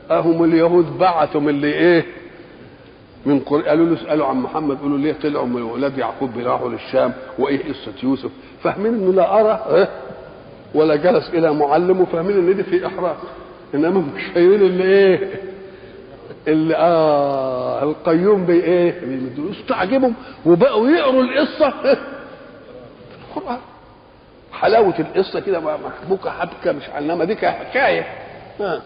اهم اليهود بعتوا من اللي ايه من قر... قالوا له اسالوا عن محمد قالوا ليه طلعوا من ولاد يعقوب بيراحوا للشام وايه قصه يوسف فاهمين انه لا ارى إيه؟ ولا جلس الى معلم وفاهمين ان دي في احراج انما مش فاهمين اللي ايه اللي اه القيوم بي ايه بيمدوا استعجبهم وبقوا يقروا القصه في القران حلاوه القصه كده بقى محبوكه حبكه مش انما دي حكايه آه.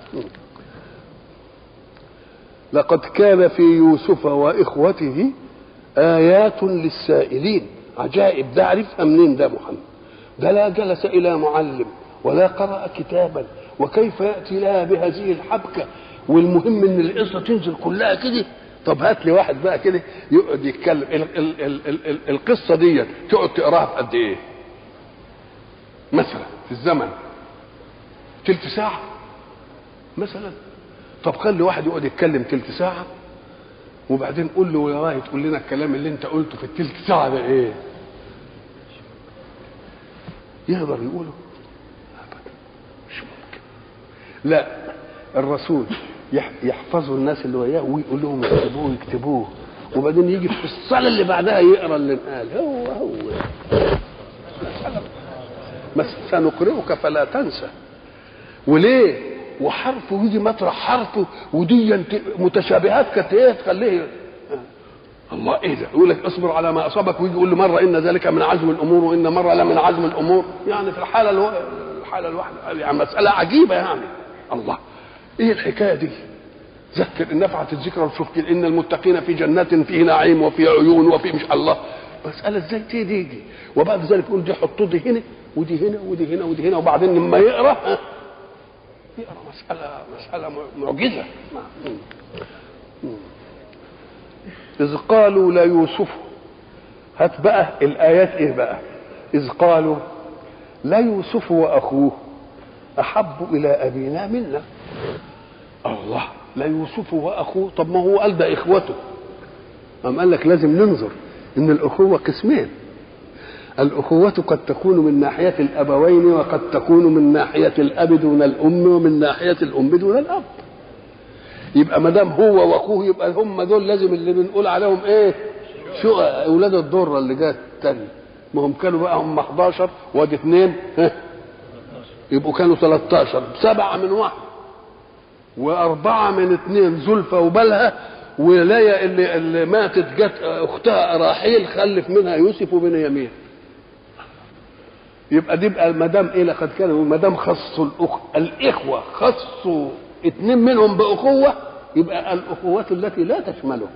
لقد كان في يوسف واخوته ايات للسائلين عجائب ده عرفها منين ده محمد ده لا جلس الى معلم ولا قرا كتابا وكيف ياتي لها بهذه الحبكه والمهم ان القصه تنزل كلها كده طب هات لي واحد بقى كده يقعد يتكلم ال ال ال ال ال القصه دي تقعد تقراها في قد ايه؟ مثلا في الزمن تلت ساعه مثلا طب خلي واحد يقعد يتكلم تلت ساعه وبعدين قول له يا راي تقول لنا الكلام اللي انت قلته في التلت ساعه ده ايه؟ يقدر يقوله؟ ابدا مش ممكن لا الرسول يحفظوا الناس اللي وياه ويقول لهم اكتبوه يكتبوه وبعدين يجي في الصلاة اللي بعدها يقرا اللي قال هو هو بس سنقرئك فلا تنسى وليه وحرفه يجي مطرح حرفه ودي متشابهات كانت ايه تخليه الله ايه ده يقول لك اصبر على ما اصابك ويجي يقول له مره ان ذلك من عزم الامور وان مره لا من عزم الامور يعني في الحاله الو... الحاله الواحده يعني مساله عجيبه يعني الله ايه الحكايه دي ذكر ان نفعت الذكرى وشوف ان المتقين في جنات فيه نعيم وفي عيون وفي مش الله مسألة ازاي تيجي دي وبعد ذلك يقول دي حطوا دي هنا ودي هنا ودي هنا ودي هنا وبعدين لما يقرا يقرا مسألة مسألة معجزة إذ قالوا ليوسف هات بقى الآيات إيه بقى إذ قالوا ليوسف وأخوه أحب إلى أبينا منا الله لا يوسف واخوه طب ما هو قال ده اخوته أم قال لك لازم ننظر ان الاخوه قسمين الاخوه قد تكون من ناحيه الابوين وقد تكون من ناحيه الاب دون الام ومن ناحيه الام دون الاب يبقى ما دام هو واخوه يبقى هم دول لازم اللي بنقول عليهم ايه شو اولاد الضره اللي جت تاني ما هم كانوا بقى هم 11 وادي اثنين يبقوا كانوا 13 سبعه من واحد وأربعة من اثنين زلفة وبلها ولاية اللي, اللي ماتت جت أختها أراحيل خلف منها يوسف وبنيامين يبقى دي بقى ما دام ايه لقد كانوا ما دام خصوا الأخ... الاخوه خصوا اثنين منهم باخوه يبقى الاخوات التي لا تشملهم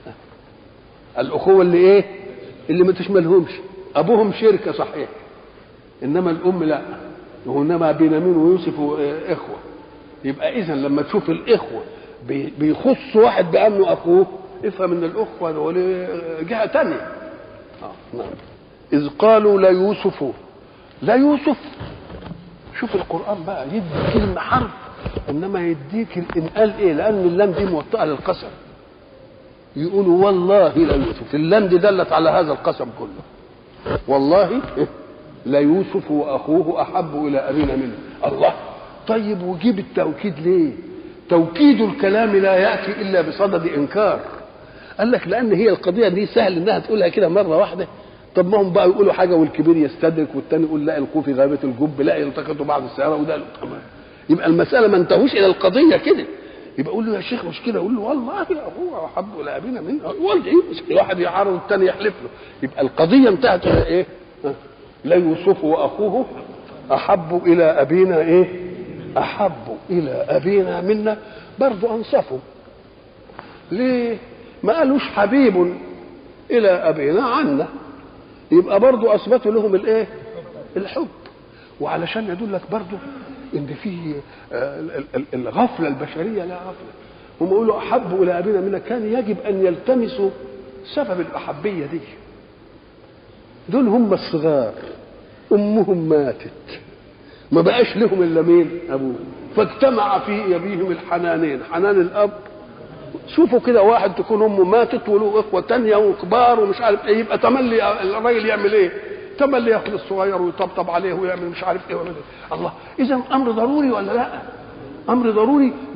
الاخوه اللي ايه اللي ما تشملهمش ابوهم شركه صحيح انما الام لا وانما بنيامين ويوسف اخوه يبقى اذا لما تشوف الاخوه بيخص واحد بانه اخوه افهم ان الاخوه دول جهه ثانيه آه. نعم اذ قالوا لا يوسف لا يوسف شوف القران بقى يدي كلمه حرف انما يديك الانقال ايه لان اللام دي موطئه للقسم يقولوا والله لا يوسف اللام دي دلت على هذا القسم كله والله لا يوسف واخوه احب الى ابينا منه الله طيب وجيب التوكيد ليه توكيد الكلام لا ياتي الا بصدد انكار قال لك لان هي القضيه دي سهل انها تقولها كده مره واحده طب ما هم بقى يقولوا حاجه والكبير يستدرك والتاني يقول لا القوا في غابه الجب لا يلتقطوا بعض السياره وده يبقى المساله ما انتهوش الى القضيه كده يبقى اقول له يا شيخ مش كده اقول له والله هو احب الى ابينا منه والله واحد يعارض الثاني يحلف له يبقى القضيه انتهت الى ايه؟ لا يوسف واخوه احب الى ابينا ايه؟ احب الى ابينا منا برضه انصفوا ليه؟ ما قالوش حبيب الى ابينا عنا يبقى برضه اثبتوا لهم الايه؟ الحب وعلشان يدلك برضه ان في الغفله البشريه لا غفله هم يقولوا احبوا الى ابينا منا كان يجب ان يلتمسوا سبب الاحبيه دي دول هم الصغار امهم ماتت ما بقاش لهم الا مين ابوه فاجتمع في ابيهم الحنانين حنان الاب شوفوا كده واحد تكون امه ماتت وله اخوه تانية وكبار ومش عارف ايه يبقى تملي الراجل يعمل ايه؟ تملي ياخد الصغير ويطبطب عليه ويعمل مش عارف ايه ويعمل ايه الله اذا امر ضروري ولا لا؟ امر ضروري